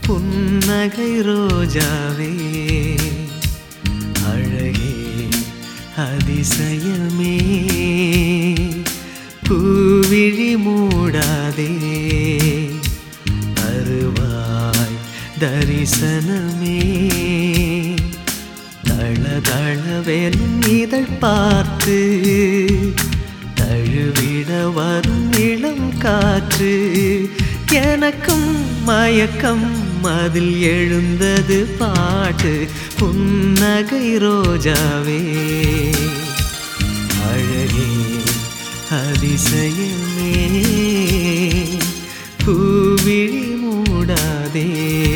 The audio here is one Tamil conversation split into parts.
புன்னகை ரோஜாவே அழகே அதிசயமே பூவிழி மூடாதே அருவாய் தரிசனமே தள தளவெனும் இதழ் பார்த்து தழுவிட வரும் இளம் காற்று எனக்கும் மயக்கம் அதில் எழுந்தது பாட்டு புன்னகை ரோஜாவே அழகே அதிசயமே பூவிழி மூடாதே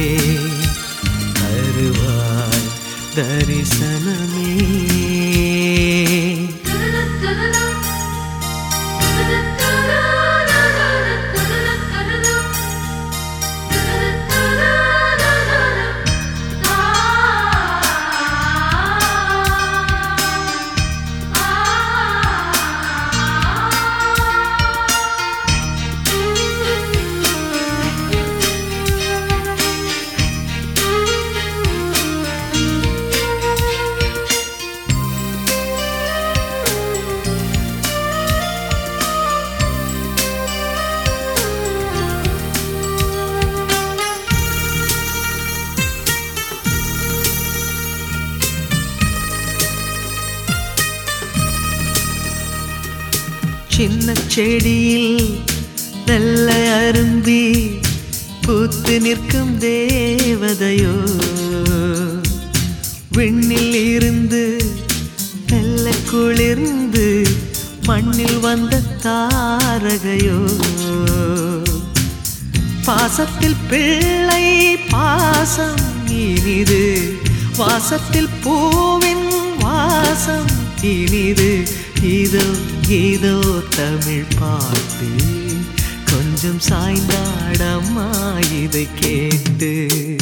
அருவாய் தரிசனமே சின்ன செடியில் வெள்ளை அரும்பி பூத்து நிற்கும் தேவதையோ விண்ணில் இருந்து மெல்ல குளிர்ந்து மண்ணில் வந்த தாரகையோ பாசத்தில் பிள்ளை பாசம் இனிது வாசத்தில் பூவின் வாசம் இனிது இதோ இதோ தமிழ் பாட்டு கொஞ்சம் சாய்ந்தாடம்மா இதை கேட்டு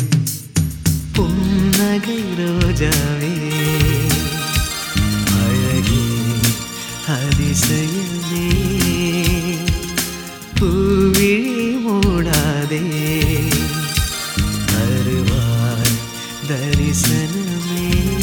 புன்னகை ரோஜாவே அழகே அதிசயமே பூவிழி மூடாதே அருவாய் தரிசனமே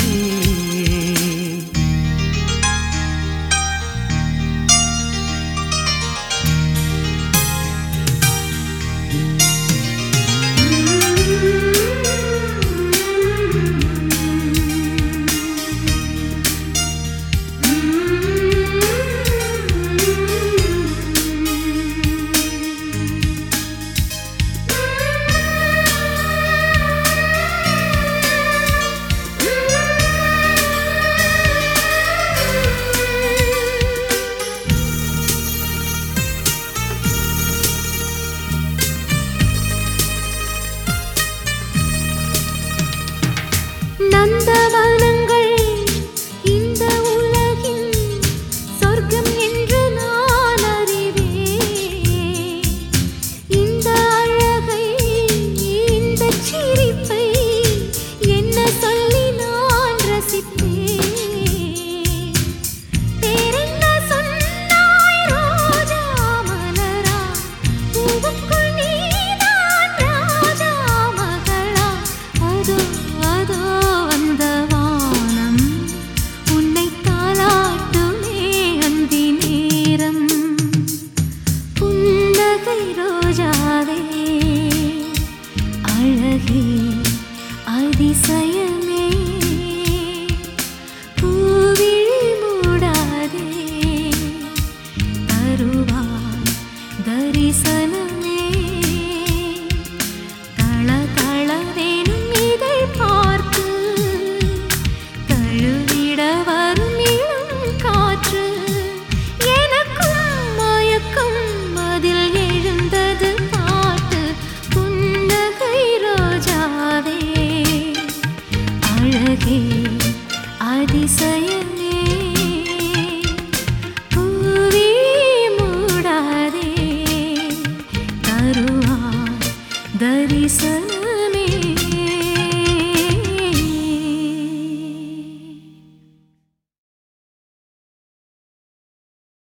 நந்தவனங்கள் இந்த உலகின் சொர்க்கம் என்று நான் அறிவேன் இந்த அழகை இந்த சிரிப்பை என்ன சொல்லி நான் ரசிப்பேன் பேரென்ன சொன்னாய் ரோஜா மலரா பூவுக்குள் நீதான் ராஜா மகளா அதோ அதோ அந்த வானம் உன்னை தாளாட்டுமே அந்தி நேரம் புன்னகை ரோஜாவே அழகே அதிசயமே பூவிழி மூடாதே தருவாய் தரிசனமே தள தளவெனும் இதை பார்த்து தழுவிட வரும் இளம் காற்று எனக்கும் மயக்கம் அதில் எழுந்தது பாட்டு புன்னகை ரோஜாவே அழகே அதிசய